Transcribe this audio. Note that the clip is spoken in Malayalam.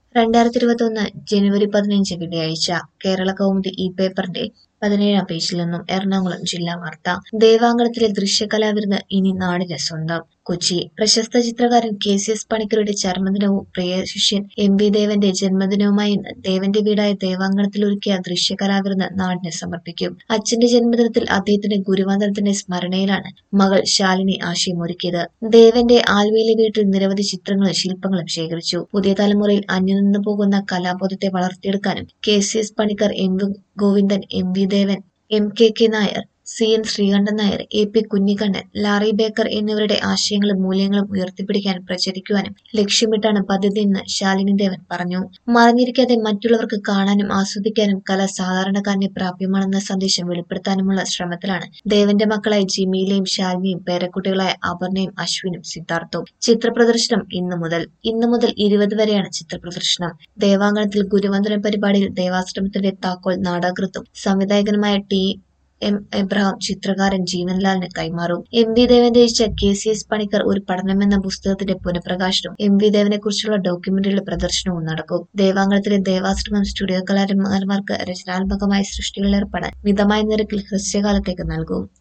രണ്ടായിരത്തി ഇരുപത്തൊന്ന് ജനുവരി പതിനഞ്ച് വെള്ളിയാഴ്ച കേരള കൗമുദി ഈ പേപ്പറിന്റെ പതിനേഴാം പേജിൽ നിന്നും എറണാകുളം ജില്ലാ വാർത്ത ദേവാങ്കണത്തിലെ ദൃശ്യകലാവിരുന്ന് ഇനി നാടിന് സ്വന്തം കൊച്ചി പ്രശസ്ത ചിത്രകാരൻ കെ സി എസ് പണിക്കരുടെ ചരമദിനവും പ്രിയ ശിഷ്യൻ എം വി ദേവന്റെ ജന്മദിനവുമായി ഇന്ന് ദേവന്റെ വീടായ ദേവാങ്കണത്തിൽ ഒരുക്കിയ ദൃശ്യകലാവിരുന്ന് നാടിന് സമർപ്പിക്കും അച്ഛന്റെ ജന്മദിനത്തിൽ അദ്ദേഹത്തിന്റെ ഗുരുവാന്തരത്തിന്റെ സ്മരണയിലാണ് മകൾ ശാലിനി ആശയമൊരുക്കിയത് ദേവന്റെ ആൽവേലി വീട്ടിൽ നിരവധി ചിത്രങ്ങളും ശില്പങ്ങളും ശേഖരിച്ചു പുതിയ തലമുറയിൽ അന്യനിന്നു പോകുന്ന കലാബോധത്തെ വളർത്തിയെടുക്കാനും K C S Panicker M V Govindan M V Devan M K K Nair C N Sreekantan Nair A P Kunhikannan Larry Baker എന്നിവരുടെ ആശയങ്ങളും മൂല്യങ്ങളും ഉയർത്തിപ്പിടിക്കാനും പ്രചരിക്കുവാനും ലക്ഷ്യമിട്ടാണ് പദ്ധതിയെന്ന് ശാലിനി ദേവൻ പറഞ്ഞു മറിഞ്ഞിരിക്കാതെ മറ്റുള്ളവർക്ക് കാണാനും ആസ്വദിക്കാനും കല സാധാരണക്കാരന് പ്രാപ്യമാണെന്ന സന്ദേശം വെളിപ്പെടുത്താനുമുള്ള ശ്രമത്തിലാണ് ദേവന്റെ മക്കളായ ജിമിയിലെയും ശാലിനിയും പേരക്കുട്ടികളായ അപർണയും അശ്വിനും സിദ്ധാർത്ഥവും ചിത്രപ്രദർശനം ഇന്നു മുതൽ ഇന്നു മുതൽ ഇരുപത് വരെയാണ് ചിത്രപ്രദർശനം ദേവാങ്കണത്തിൽ ഗുരുവന്ദന പരിപാടിയിൽ ദേവാശ്രമത്തിന്റെ താക്കോൽ നാടകൃത്തും സംവിധായകനുമായ ടി എം എബ്രഹാം ചിത്രകാരൻ ജീവൻലാലിന് കൈമാറും എം വി ദേവൻ രചിച്ച കെ സി എസ് പണിക്കർ ഒരു പഠനമെന്ന പുസ്തകത്തിന്റെ പുനഃപ്രകാശനവും എം വി ദേവനെ കുറിച്ചുള്ള ഡോക്യുമെന്ററിയുടെ പ്രദർശനവും നടക്കും ദേവാങ്കണത്തിലെ ദേവാശ്രമം സ്റ്റുഡിയോ കലാകാരന്മാർക്ക് രചനാത്മകമായ സൃഷ്ടികൾ ഏർപ്പെടാൻ മിതമായ നിരക്കിൽ ഹ്രസ്വകാലത്തേക്ക് നൽകും